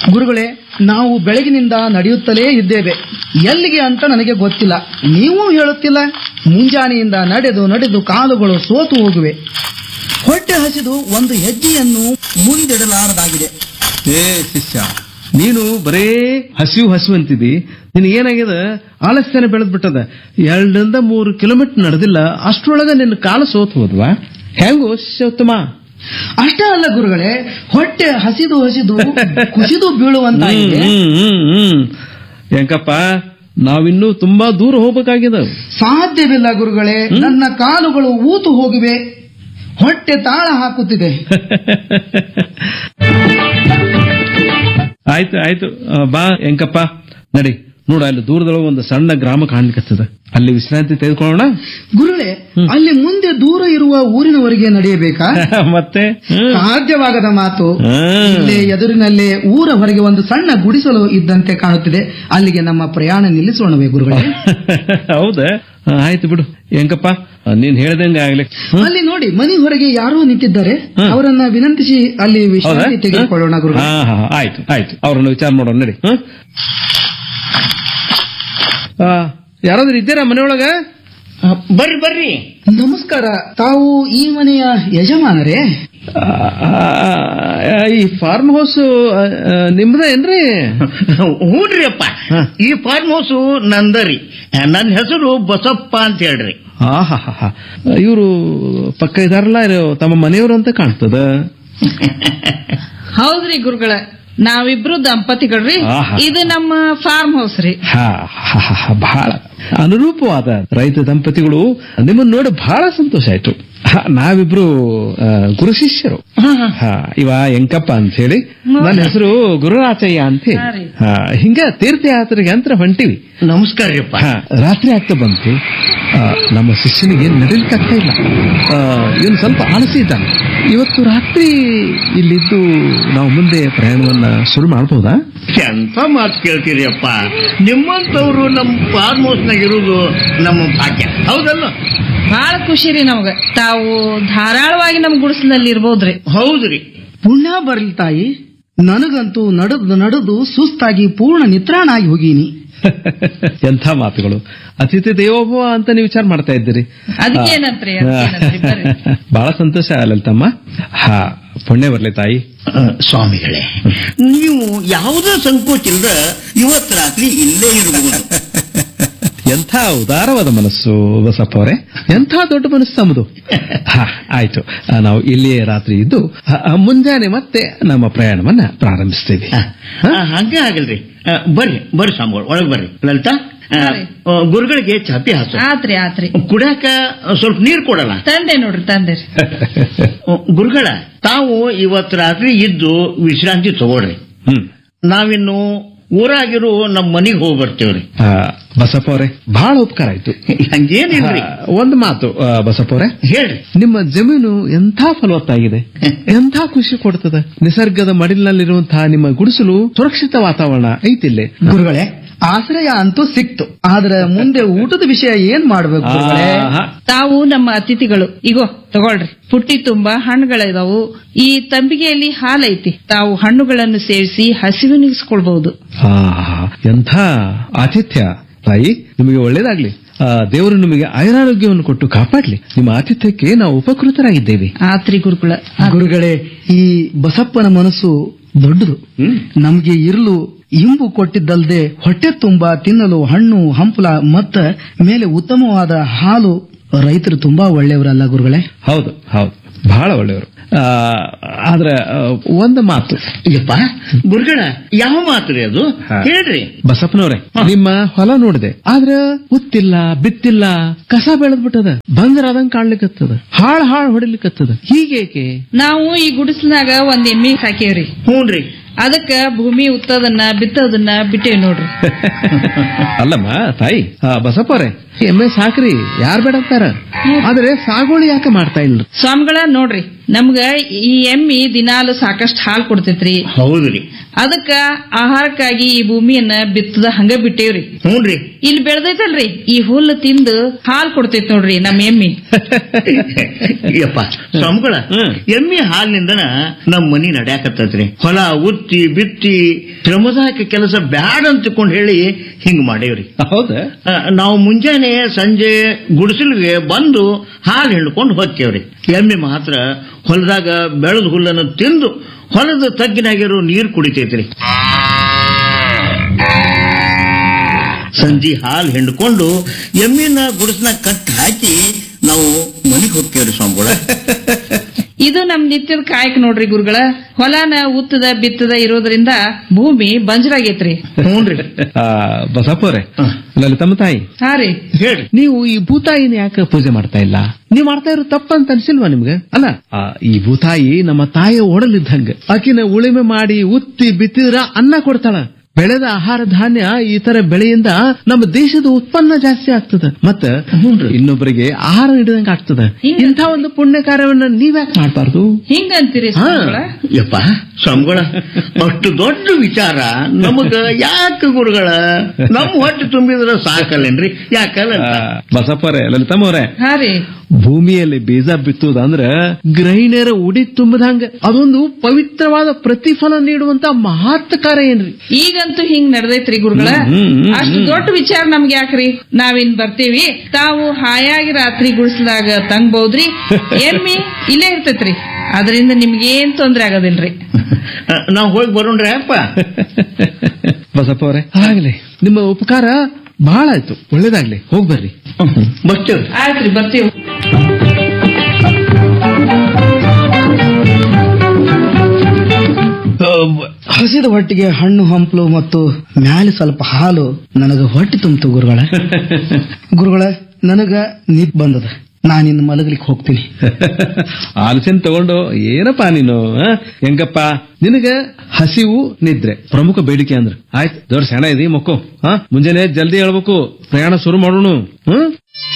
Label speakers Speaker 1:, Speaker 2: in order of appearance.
Speaker 1: ಗುರುಗಳೇ ನಾವು ಬೆಳಗಿನಿಂದ ನಡೆಯುತ್ತಲೇ ಇದ್ದೇವೆ ಎಲ್ಲಿಗೆ ಅಂತ ನನಗೆ ಗೊತ್ತಿಲ್ಲ ನೀವು ಹೇಳುತ್ತಿಲ್ಲ ಮುಂಜಾನೆಯಿಂದ ನಡೆದು ನಡೆದು ಕಾಲುಗಳು ಸೋತು ಹೋಗುವೆ ಹೊಟ್ಟೆ ಹಸಿದು ಒಂದು ಹೆಜ್ಜೆಯನ್ನು ಮುಂದಿಡಲಾರದಾಗಿದೆ
Speaker 2: ಏ ಶಿಷ್ಯ ನೀನು ಬರೇ ಹಸಿವು ಹಸಿವು ಅಂತಿದಿ ನಿನಗೇನಾಗ್ಯದ ಆಲಸ್ಯನ ಬೆಳೆದ್ ಬಿಟ್ಟದ ಎರಡರಿಂದ ಮೂರು ಕಿಲೋಮೀಟರ್ ನಡೆದಿಲ್ಲ ಅಷ್ಟ್ರೊಳಗ ನಿನ್ನ ಕಾಲ ಸೋತ್ ಹೋದ್ವಾ ಹೆಂಗೋ ಶಿಷ್ಯೋತ್ತಮ
Speaker 1: ಅಷ್ಟೇ ಅಲ್ಲ ಗುರುಗಳೇ ಹೊಟ್ಟೆ ಹಸಿದು ಹಸಿದು ಕುಸಿದು ಬೀಳುವಂತಾಗಿದೆ
Speaker 2: ಹ್ಮ್, ಹ್ಮ್, ಹ್ಮ್. ಹೆಂಕಪ್ಪ ನಾವಿನ್ನೂ ತುಂಬಾ ದೂರ ಹೋಗ್ಬೇಕಾಗ್ಯದ
Speaker 1: ಸಾಧ್ಯವಿಲ್ಲ ಗುರುಗಳೇ ನನ್ನ ಕಾಲುಗಳು ಊತು ಹೋಗಿವೆ ಹೊಟ್ಟೆ ತಾಳ ಹಾಕುತ್ತಿದೆ
Speaker 2: ಆಯ್ತು ಆಯ್ತು ಆ, ಬಾ ಹೆಂಕಪ್ಪ ನಡಿ ನೋಡ ಅಲ್ಲಿ ದೂರದೊಳಗೆ ಒಂದು ಸಣ್ಣ ಗ್ರಾಮ ಕಾಣ್ಲಿಕ್ಕತ್ತದ ಅಲ್ಲಿ ವಿಶ್ರಾಂತಿ ತೆಗೆದುಕೊಳ್ಳೋಣ
Speaker 1: ಗುರುಗಳೇ ಅಲ್ಲಿ ಮುಂದೆ ದೂರ ಇರುವ ಊರಿನವರೆಗೆ ನಡೆಯಬೇಕಾ
Speaker 2: ಮತ್ತೆ ಹ್ಮ್.
Speaker 1: ಸಾಧ್ಯವಾಗದ ಮಾತು
Speaker 2: ಹ್ಮ್.
Speaker 1: ಇಲ್ಲೇ ಎದುರಿನಲ್ಲೇ ಊರ ಹೊರಗೆ ಒಂದು ಸಣ್ಣ ಗುಡಿಸಲು ಇದ್ದಂತೆ ಕಾಣುತ್ತಿದೆ ಅಲ್ಲಿಗೆ ನಮ್ಮ ಪ್ರಯಾಣ ನಿಲ್ಲಿಸೋಣವೇ ಗುರುಗಳೇ
Speaker 2: ಹೌದಾ ಆ, ಆಯ್ತು ಬಿಡು ಹೆಂಕಪ್ಪ ಆ, ನೀನ್ ಹೇಳ್ದಂಗೆ ಆಗ್ಲಿ ಹ್ಮ್.
Speaker 1: ಅಲ್ಲಿ ನೋಡಿ ಮನೆ ಹೊರಗೆ ಯಾರೋ ನಿಂತಿದ್ದಾರೆ
Speaker 2: ಹ್ಮ್.
Speaker 1: ಅವರನ್ನ ವಿನಂತಿಸಿ ಅಲ್ಲಿ
Speaker 2: ಹೌದಾ
Speaker 1: ವಿಶ್ರಾಂತಿ ತೆಗೆದುಕೊಳ್ಳೋಣ ಗುರುಗಳೇ
Speaker 2: ಹಾ ಹಾ ಆಯ್ತು ಆಯ್ತು ಅವ್ರನ್ನ ವಿಚಾರ ಮಾಡೋಣ ನಡಿ ಹ್ಮ್? ಆ, ಯಾರಾದ್ರೂ ಇದ್ದೀರಾ ಮನೆಯೊಳಗ
Speaker 3: ಬರ್ರಿ ಬರ್ರಿ
Speaker 1: ನಮಸ್ಕಾರ ತಾವು ಈ ಮನೆಯ ಯಜಮಾನರೇ
Speaker 2: ಆ, ಆ, ಈ ಫಾರ್ಮ್ ಹೌಸ್ ನಿಮ್ದ ಏನ್ರಿ
Speaker 3: ಹೂನ್ರಿ ಅಪ್ಪ
Speaker 2: ಹ.
Speaker 3: ಈ ಫಾರ್ಮ್ ಹೌಸ್ ನಂದರಿ ನನ್ನ ಹೆಸರು ಬಸಪ್ಪ ಅಂತ ಹೇಳ್ರಿ
Speaker 2: ಇವರು ಪಕ್ಕ ಇದಾರಲ್ಲ ಇವ್ರು ತಮ್ಮ ಮನೆಯವರು ಅಂತ ಕಾಣ್ತದ
Speaker 4: ಹೌದ್ರಿ ಗುರುಗಳ ನಾವಿಬ್ರು ದಂಪತಿಗಳ್ರಿ
Speaker 2: ಆಹಾ.
Speaker 4: ಇದು ನಮ್ಮ ಫಾರ್ಮ್ ಹೌಸ್ ರೀ
Speaker 2: ಹಾ ಹಾ, ಹಾ, ಹಾ, ಬಹಳ ಅನುರೂಪವಾದ ರೈತ ದಂಪತಿಗಳು ನಿಮ್ಮನ್ನ ನೋಡಿ ಬಹಳ ಸಂತೋಷ ಆಯ್ತು ಹಾ, ನಾವಿಬ್ರು ಆ, ಗುರು ಶಿಷ್ಯರು ಹಾ, ಇವ ಎಂಕಪ್ಪ ಅಂತ ಹೇಳಿ ನನ್ನ ಹೆಸರು ಗುರುರಾಚಯ್ಯ ಅಂತ ಹೇಳಿ
Speaker 4: ಹಾ ರೀ.
Speaker 2: ಹಾ, ಹಿಂಗ ತೀರ್ಥಯಾತ್ರೆಗೆ ಅಂತ ಹೊಂಟಿವಿ
Speaker 3: ನಮಸ್ಕಾರ ರೀ ಅಪ್ಪ
Speaker 2: ಹಾ, ರಾತ್ರಿ ಆಗ್ತಾ ಬಂತು ಆ, ನಮ್ಮ ಶಿಷ್ಯನಿಗೆ ನಡಿಲಿಕ್ಕೆ ಆಗ್ತಾ ಇಲ್ಲ ಆ, ಇವನು ಸ್ವಲ್ಪ ಆಲಸಿ ಇದ್ದಾನೆ ಇವತ್ತು ರಾತ್ರಿ ಇಲ್ಲಿದ್ದು ನಾವು ಮುಂದೆ ಪ್ರಯಾಣವನ್ನ ಶುರು ಮಾಡಬಹುದಾ
Speaker 3: ಎಂತ ಮಾತು ಕೇಳ್ತೀರಿ ಅಪ್ಪ ನಿಮ್ಮಂತವ್ರು ನಮ್ಮ ಫಾರ್ಮ್ ಹೌಸ್ ನಾಗ ಇರುವುದು ನಮ್ಮ ಭಾಗ್ಯ ಹೌದಲ್ಲ
Speaker 4: ಬಹಳ ಖುಷಿ ರೀ ನಮಗ ತಾವು ಧಾರಾಳವಾಗಿ ನಮ್ ಗುಡಿಸಲಲ್ಲಿ ಇರ್ಬೋದ್ರಿ
Speaker 3: ಹೌದ್ರಿ
Speaker 1: ಪುಣ್ಯ ಬರ್ಲಿ ತಾಯಿ ನನಗಂತೂ ನಡೆದು ನಡೆದು ಸುಸ್ತಾಗಿ ಪೂರ್ಣ ನಿತ್ರಾಣಾಗಿ ಹೋಗೀನಿ
Speaker 2: ಎಂಥ ಮಾತುಗಳು ಅತಿಥಿ ದೇವೋಭವ ಅಂತ ನೀವು ವಿಚಾರ ಮಾಡ್ತಾ ಇದ್ದೀರಿ
Speaker 4: ಅದಕ್ಕೇನಂತ್ರಿ ಅದಕ್ಕೇನಂತ್ರಿ ಬರ್ರಿ
Speaker 2: ಬಹಳ ಸಂತೋಷ ಲಲಿತಮ್ಮ ಹಾ ಪುಣ್ಯ ಬರ್ಲಿ ತಾಯಿ
Speaker 3: ಆ, ಸ್ವಾಮಿಗಳೇ ನೀವು ಯಾವುದೇ ಸಂಕೋಚದಿಂದ ಇವತ್ತು ರಾತ್ರಿ ಇಲ್ಲೇ ಇರಬಹುದು
Speaker 2: ಎಂಥ ಉದಾರವಾದ ಮನಸ್ಸು ಬಸಪ್ಪ ಅವರೇ ಎಂಥ ದೊಡ್ಡ ಮನಸ್ಸು ನಮ್ಮದು ಹಾ ಆಯ್ತು ಆ, ನಾವು ಇಲ್ಲಿಯೇ ರಾತ್ರಿ ಇದ್ದು ಆ, ಆ, ಮುಂಜಾನೆ ಮತ್ತೆ ನಮ್ಮ ಪ್ರಯಾಣವನ್ನ ಪ್ರಾರಂಭಿಸ್ತೇವೆ
Speaker 3: ಆ, ಆ, ಹಂಗೆ ಆಗಲ್ರಿ ಆ, ಬರ್ರಿ ಬರ್ರಿ ಸ್ವಾಮಿಗಳು ಒಳಗೆ ಬರ್ರಿ ಲಲಿತಾ ಆ,
Speaker 4: ಹಾ ರೀ.
Speaker 3: ಆ, ಗುರುಗಳಿಗೆ ಚಾಪಿ ಹಾಸು
Speaker 4: ಆತ್ರಿ ಆತ್ರಿ
Speaker 3: ಕುಡಿಯಾಕ ಸ್ವಲ್ಪ ನೀರು ಕೊಡಲ್ಲ
Speaker 4: ತಂದೆ ನೋಡ್ರಿ ತಂದೆ ರೀ
Speaker 3: ಆ, ಗುರುಗಳ ತಾವು ಇವತ್ತು ರಾತ್ರಿ ಇದ್ದು ವಿಶ್ರಾಂತಿ ತಗೊಳ್ರಿ
Speaker 2: ಹ್ಮ್
Speaker 3: ನಾವಿನ್ನು ಊರಾಗಿರೋ ನಮ್ಮ ಮನೆಗೆ ಹೋಗಿ ಬರ್ತೇವ್ರಿ
Speaker 2: ಆ, ಬಸಪ್ಪ ಅವರೇ ಬಹಳ ಉಪಕಾರ ಆಯ್ತು
Speaker 3: ಹಂಗೇನಿಲ್ರಿ
Speaker 2: ಆ, ಒಂದು ಮಾತು ಆ, ಬಸಪ್ಪ ಅವರೇ
Speaker 3: ಹೇಳ್ರಿ
Speaker 2: ನಿಮ್ಮ ಜಮೀನು ಎಂಥ ಫಲವತ್ತಾಗಿದೆ ಎಂಥ ಖುಷಿ ಕೊಡ್ತದೆ ನಿಸರ್ಗದ ಮಡಿಲಿನಲ್ಲಿರುವಂತಹ ನಿಮ್ಮ ಗುಡಿಸಲು ಸುರಕ್ಷಿತ ವಾತಾವರಣ ಐತಿಲ್ಲೇ
Speaker 1: ಗುರುಗಳೇ ಆಶ್ರಯ ಅಂತೂ ಸಿಕ್ತು ಆದ್ರೆ ಮುಂದೆ ಊಟದ ವಿಷಯ ಏನ್ ಮಾಡ್ಬೇಕು ಗುರುಗಳೇ
Speaker 2: ಆಹಾ.
Speaker 4: ತಾವು ನಮ್ಮ ಅತಿಥಿಗಳು ಇಗೋ ತಗೊಳ್ರಿ ಪುಟ್ಟಿ ತುಂಬಾ ಹಣ್ಣುಗಳಿದಾವು ಈ ತಂಬಿಗೆಯಲ್ಲಿ ಹಾಲೈತಿ ತಾವು ಹಣ್ಣುಗಳನ್ನು ಸೇವಿಸಿ ಹಸಿವು ನೀಗಿಸ್ಕೊಳ್ಬಹುದು
Speaker 2: ಆಹಾ, ಎಂಥ ಆತಿಥ್ಯ ತಾಯಿ ನಿಮಗೆ ಒಳ್ಳೇದಾಗ್ಲಿ ಆ, ದೇವರು ನಿಮಗೆ ಆಯುರಾರೋಗ್ಯವನ್ನು ಕೊಟ್ಟು ಕಾಪಾಡ್ಲಿ ನಿಮ್ಮ ಆತಿಥ್ಯಕ್ಕೆ ನಾವು ಉಪಕೃತರಾಗಿದ್ದೇವೆ
Speaker 4: ಆತ್ರಿ ಗುರುಗಳ
Speaker 1: ಗುರುಗಳೇ ಈ ಬಸಪ್ಪನ ಮನಸ್ಸು ದೊಡ್ಡದು ನಮ್ಗೆ ಇರಲು ಇಂಬು ಕೊಟ್ಟಿದ್ದಲ್ದೆ ಹೊಟ್ಟೆ ತುಂಬಾ ತಿನ್ನಲು ಹಣ್ಣು ಹಂಪಲ ಮತ್ತ ಮೇಲೆ ಉತ್ತಮವಾದ ಹಾಲು ರೈತರು ತುಂಬಾ ಒಳ್ಳೆಯವರಲ್ಲ ಗುರುಗಳೇ
Speaker 2: ಹೌದು ಹೌದು ಬಹಳ ಒಳ್ಳೆಯವರು ಆ, ಆದ್ರೆ ಆ, ಒಂದು ಮಾತು
Speaker 3: ಯಪ್ಪ ಗುರುಗಳ ಯಾವ ಮಾತು ರೀ ಅದು
Speaker 2: ಹಾ.
Speaker 3: ಹೇಳ್ರಿ
Speaker 2: ಬಸಪ್ಪನವ್ರೆ ನಿಮ್ಮ ಹೊಲ ನೋಡಿದೆ ಆದ್ರ ಉತ್ತಿಲ್ಲ ಬಿತ್ತಿಲ್ಲ ಕಸ ಬೆಳೆದ್ಬಿಟ್ಟದ ಬಂದರಾದಂಗ್ ಕಾಣ್ಲಿಕ್ಕತ್ತದ ಹಾಳ್ ಹಾಳ್ ಹೊಡಿಲಿಕ್ಕತ್ತದ ಹೀಗೇಕೆ
Speaker 4: ನಾವು ಈ ಗುಡಿಸ್ಲಾಗ ಒಂದ್ ಎಮ್ಮಿ ಸಾಕೇವ್ರಿ
Speaker 3: ಹ್ಞೂನ್ರಿ
Speaker 4: ಅದಕ್ಕ ಭೂಮಿ ಉತ್ತದನ್ನ ಬಿತ್ತೋದನ್ನ ಬಿಟ್ಟೇವ್ ನೋಡ್ರಿ
Speaker 2: ಅಲ್ಲಮ್ಮ ತಾಯಿ ಆ, ಬಸಪ್ಪ ಅವ್ರೆ ಎಮ್ಮೆ ಸಾಕ್ರಿ ಯಾರ್ ಬೇಡ ಅಂತಾರ ಆದ್ರೆ ಸಾಗುವಳಿ ಯಾಕೆ ಮಾಡ್ತಾ ಇಲ್ರಿ
Speaker 4: ಸ್ವಾಮಿಗಳ ನೋಡ್ರಿ ನಮ್ಗ ಈ ಎಮ್ಮಿ ದಿನಾಲು ಸಾಕಷ್ಟು ಹಾಲು ಕೊಡ್ತೈತ್ರಿ
Speaker 3: ಹೌದ್ರಿ
Speaker 4: ಅದಕ್ಕ ಆಹಾರಕ್ಕಾಗಿ ಈ ಭೂಮಿಯನ್ನ ಬಿತ್ತದ ಹಂಗ ಬಿಟ್ಟೇವ್ರಿ
Speaker 3: ಹ್ಞೂನ್ರಿ
Speaker 4: ಇಲ್ಲಿ ಬೆಳೆದೈತಲ್ರಿ ಈ ಹುಲ್ಲು ತಿಂದು ಹಾಲು ಕೊಡ್ತೈತ್ ನೋಡ್ರಿ ನಮ್ ಎಮ್ಮಿ
Speaker 3: ಯಪ್ಪ ಸ್ವಾಮಿಗಳ
Speaker 2: ಹ್ಮ್.
Speaker 3: ಎಮ್ಮಿ ಹಾಲಿನಿಂದನ ನಮ್ ಮನಿ ನಡ್ಯಾಕತ್ತದ್ರಿ ಹೊಲ ಉತ್ ಉತ್ತಿ ಬಿತ್ತಿ ಶ್ರಮದಾಯಕ ಕೆಲಸ ಬ್ಯಾಡ ಅಂತಕೊಂಡು ಹೇಳಿ ಹಿಂಗ್ ಮಾಡೇವ್ರಿ
Speaker 2: ಹೌದಾ
Speaker 3: ಆ, ನಾವು ಮುಂಜಾನೆ ಸಂಜೆ ಗುಡಿಸಲಿಗೆ ಬಂದು ಹಾಲು ಹಿಂಡ್ಕೊಂಡು ಹೋಗ್ತೇವ್ರಿ ಎಮ್ಮೆ ಮಾತ್ರ ಹೊಲದಾಗ ಬೆಳೆದ ಹುಲ್ಲನ್ನು ತಿಂದು ಹೊಲದ ತಗ್ಗಿನಾಗಿರೋ ನೀರು ಕುಡಿತೈತ್ರಿ ಸಂಜೆ ಹಾಲು ಹಿಂಡ್ಕೊಂಡು ಎಮ್ಮಿನ ಗುಡಿಸ್ನ ಕಟ್ ಹಾಕಿ ನಾವು ಮನೆಗೆ ಹೋಗ್ತೇವ್ರಿ ಸ್ವಾಮಿಗಳ
Speaker 4: ಇದು ನಮ್ ನಿತ್ಯದ ಕಾಯಕ ನೋಡ್ರಿ ಗುರುಗಳ ಹೊಲನ ಉತ್ತದ ಬಿತ್ತದ ಇರೋದ್ರಿಂದ ಭೂಮಿ ಬಂಜರಾಗೈತ್ರಿ
Speaker 3: ಹ್ಞೂನ್ರಿ
Speaker 2: ಆ, ಬಸಪ್ಪ ಅವರೇ
Speaker 3: ಹ.
Speaker 2: ಲಲಿತಮ್ಮ ತಾಯಿ
Speaker 4: ಹಾ ರೀ
Speaker 3: ಹೇಳ್ರಿ
Speaker 2: ನೀವು ಈ ಭೂತಾಯಿನ ಯಾಕೆ ಪೂಜೆ ಮಾಡ್ತಾ ಇಲ್ಲ ನೀವು ಮಾಡ್ತಾ ಇರೋ ತಪ್ಪಂತ ಅನ್ಸಿಲ್ವಾ ನಿಮ್ಗೆ ಅಲ್ಲ ಆ, ಈ ಭೂತಾಯಿ ನಮ್ಮ ತಾಯಿಯ ಒಡಲಿದ್ದಂಗ ಆಕಿನ ಉಳಿಮೆ ಮಾಡಿ ಉತ್ತಿ ಬಿತ್ತಿದ್ರ ಅನ್ನ ಕೊಡ್ತಾಳ ಬೆಳೆದ ಆಹಾರ ಧಾನ್ಯ ಈ ತರ ಬೆಳೆಯಿಂದ ನಮ್ಮ ದೇಶದ ಉತ್ಪನ್ನ ಜಾಸ್ತಿ ಆಗ್ತದ ಮತ್ತ ಇನ್ನೊಬ್ಬರಿಗೆ ಆಹಾರ ನೀಡಿದಂಗ ಆಗ್ತದ
Speaker 4: ಹಿಂಗ-
Speaker 2: ಇಂಥ ಒಂದು ಪುಣ್ಯ ಕಾರ್ಯವನ್ನ ನೀವ್ಯಾಕೆ ಮಾಡ್ಬಾರ್ದು
Speaker 4: ಹಿಂಗಂತೀರಿ
Speaker 3: ಹಾ,
Speaker 4: ಸ್ವಾಮಿಗಳ?
Speaker 3: ಯಪ್ಪ ಸ್ವಾಮಿಗಳ ಅಷ್ಟು ದೊಡ್ಡ ವಿಚಾರ ನಮಗ ಯಾಕೆ ಗುರುಗಳ ನಮ್ಮ ಹೊಟ್ಟೆ ತುಂಬಿದ್ರೆ ಸಾಕಲ್ಲೇನ್ರಿ ಯಾಕಲ್ಲ
Speaker 2: ಆ, ಬಸಪ್ಪ ಅವರೇ ಲಲಿತಮ್ಮ ಅವರೇ
Speaker 4: ಹಾ ರೀ
Speaker 2: ಭೂಮಿಯಲ್ಲಿ ಬೀಜ ಬಿತ್ತುವುದಂದ್ರ ಗೃಹಿಣಿಯರ ಉಡಿ ತುಂಬದಂಗ ಅದೊಂದು ಪವಿತ್ರವಾದ ಪ್ರತಿಫಲ ನೀಡುವಂತ ಮಹತ್ ಕಾರ್ಯ ಏನ್ರಿ
Speaker 4: ಈಗಂತೂ ಹಿಂಗ್ ನಡೆದೈತ್ರಿ ಗುರುಗಳ
Speaker 2: ಹ್ಮ್, ಹ್ಮ್, ಹ್ಮ್,
Speaker 4: ಅಷ್ಟು ದೊಡ್ಡ ವಿಚಾರ ನಮ್ಗೆ ಯಾಕ್ರಿ ನಾವಿನ್ ಬರ್ತೀವಿ ತಾವು ಹಾಯಾಗಿ ರಾತ್ರಿ ಗುಡಿಸ್ದಾಗ ತಂಗ್ಬಹುದ್ರಿ ಎಮ್ಮಿ ಇಲ್ಲೇ ಇರ್ತೈತ್ರಿ ಅದರಿಂದ ನಿಮ್ಗೇನ್ ತೊಂದ್ರೆ ಆಗೋದಿಲ್ರಿ
Speaker 3: ನಾವು ಹೋಗಿ ಬರೋಣ್ರಿ ಅಪ್ಪ
Speaker 2: ಬಸಪ್ಪ ಅವರೇ ಆಗ್ಲಿ ನಿಮ್ಮ ಉಪಕಾರ ಬಹಳ ಆಯ್ತು ಒಳ್ಳೇದಾಗ್ಲಿ ಹೋಗ್ಬರ್ರಿ
Speaker 3: ಬರ್ತೇವ್ರಿ
Speaker 4: ಆಯ್ತ್ರಿ ಬರ್ತೀವಿ
Speaker 1: ಹಸಿದ ಹೊಟ್ಟಿಗೆ ಹಣ್ಣು ಹಂಪಲು ಮತ್ತು ಮ್ಯಾಲೆ ಸ್ವಲ್ಪ ಹಾಲು ನನಗ ಹೊಟ್ಟೆ ತುಂಬಿತು ಗುರುಗಳ ಗುರುಗಳ ನನಗ ನಿಪ್ ಬಂದದ ನಾನಿನ್ನು ಮಲಗಲಿಕ್ಕೆ ಹೋಗ್ತೀನಿ
Speaker 2: ಆಲೋಚನೆ ತಗೊಂಡು ಏನಪ್ಪಾ ನೀನು ಆ? ಹೆಂಗಪ್ಪ ನಿನಗ ಹಸಿವು ನಿದ್ರೆ ಪ್ರಮುಖ ಬೇಡಿಕೆ ಅಂದ್ರ ಆಯ್ತು ದೊಡ್ಡ ಸೆಣ ಇದೀ ಮಕ್ಕೋ ಹಾ ಮುಂಜಾನೆ ಜಲ್ದಿ ಹೇಳ್ಬೇಕು ಪ್ರಯಾಣ ಶುರು ಮಾಡೋಣ ಹ್ಮ್